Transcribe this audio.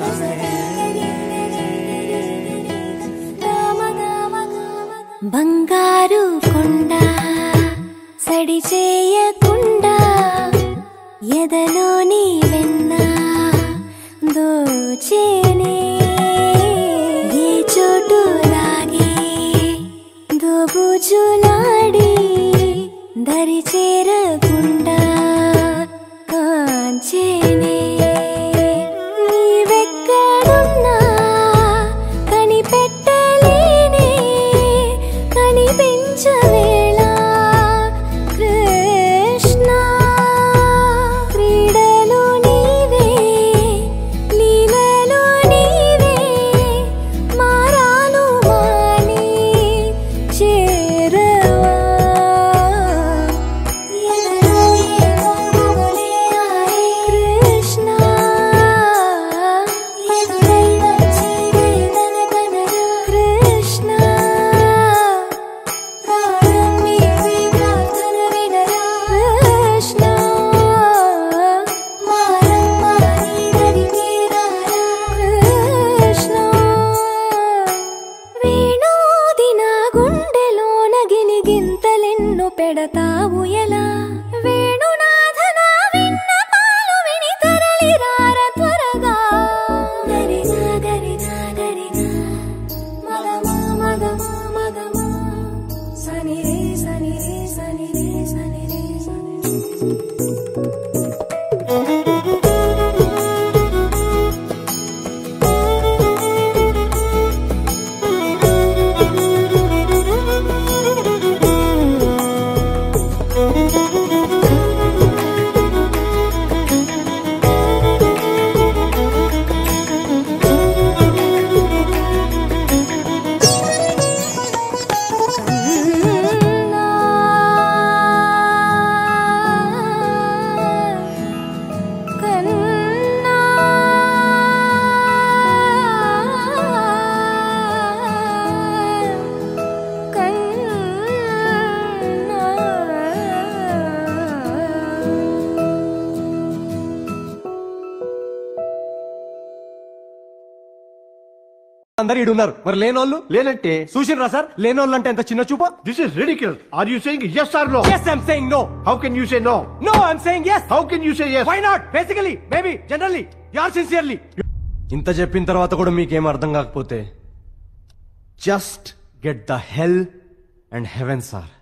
బంగారు కొండ సడి చేయకుండా ఎదలోని వెన్న దోచేనే ఏ చోటు లాగే దోబుజులాడి దరి చేరకుండా కాంచేనే నీవెక్కడున్నా కనిపెట్టలేనే కనిపించవేళ కృష్ణ క్రీడలు నీవే లీలలు నీవే మారాను మాని చేరవా ఎదలో ఏమో మొగలే ఆరే కృష్ణ ఎదురై వచ్చి వేదన కనగా కృష్ణ ప్రాణం నీవే ప్రార్థన వినరా కృష్ణ మారం మారి నడిపేరారా కృష్ణ వేణోది నా గుండెలోన గిలిగింతలెన్ను పెడతావు ఎలా వేణునాథ నా విన్నపాలు విని తరలిరార త్వరగా గరిగా గరిగా గరిగా మగమా మగమా మగమా సని రే సని రే సని రే సని రే సని రే కన్నా అందరు ఈడున్నారు మరి లేనోళ్ళు లేనంటే చూసినరా సార్ లేనోళ్ళు అంటే ఎంత చిన్న చూప this is ridiculous are you saying yes or no yes I'm saying no how can you say no no I'm saying yes how can you say yes why not basically maybe generally యార్ sincerely ఇంత చెప్పిన తర్వాత కూడా మీకేం అర్థం కాకపోతే just get the hell and heaven sir